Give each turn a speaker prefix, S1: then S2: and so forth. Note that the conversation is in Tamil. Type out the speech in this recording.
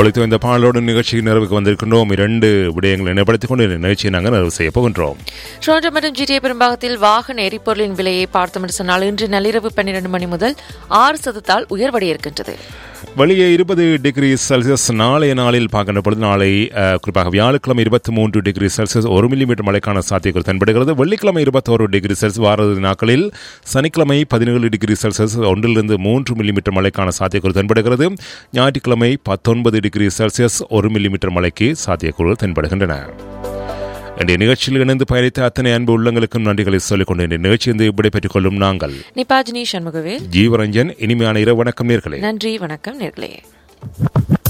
S1: ஒழித்து இந்த பாடலோடு நிகழ்ச்சி நிறைவுக்கு வந்திருக்கின்றோம் இரண்டு விடயங்களை நினைப்படுத்திக் கொண்டு இந்த நிகழ்ச்சியை நாங்கள் நிறைவு செய்ய போகின்றோம்
S2: டொரண்டோ மற்றும் ஜிடிஏ பெரும்பாகத்தில் வாகன எரிபொருளின் விலையை பார்த்தோம் என்று சொன்னால் இன்று நள்ளிரவு பன்னிரண்டு மணி முதல் ஆறு சதத்தால் உயர்வடைய இருக்கின்றது
S1: வெளியே இருபது டிகிரி செல்சியஸ் நாளைய நாளில் பார்க்கின்ற பொழுது நாளை அஹ், குறிப்பாக வியாழக்கிழமை இருபத்தி மூன்று டிகிரி செல்சியஸ் ஒரு மில்லிமீட்டர் மழைக்கான சாத்தியங்கள் தென்படுகிறது வெள்ளிக்கிழமை இருபத்தோரு டிகிரி செல்சியஸ் வார நாட்களில் சனிக்கிழமை பதினேழு டிகிரி செல்சியஸ் ஒன்றிலிருந்து மூன்று மில்லிமீட்டர் மழைக்கான சாத்தியக்கூறு தென்படுகிறது ஞாயிற்றுக்கிழமை பத்தொன்பது டிகிரி செல்சியஸ் ஒரு மில்லிமீட்டர் மழைக்கு சாத்தியக்கூறுகள் தென்படுகின்றன இன்றைய நிகழ்ச்சியில் இணைந்து பயணித்த அத்தனை அன்பு உள்ளங்களுக்கும் நன்றிகளை சொல்லிக் கொண்டு இந்த நிகழ்ச்சியிலிருந்து விடைபெற்றுக் கொள்ளும் நாங்கள்
S2: நிபாஜினி சண்முகவேல்
S1: ஜீவரஞ்சன் இனிமையான இரவு வணக்கம் நேர்களே
S2: நன்றி வணக்கம் நேர்களே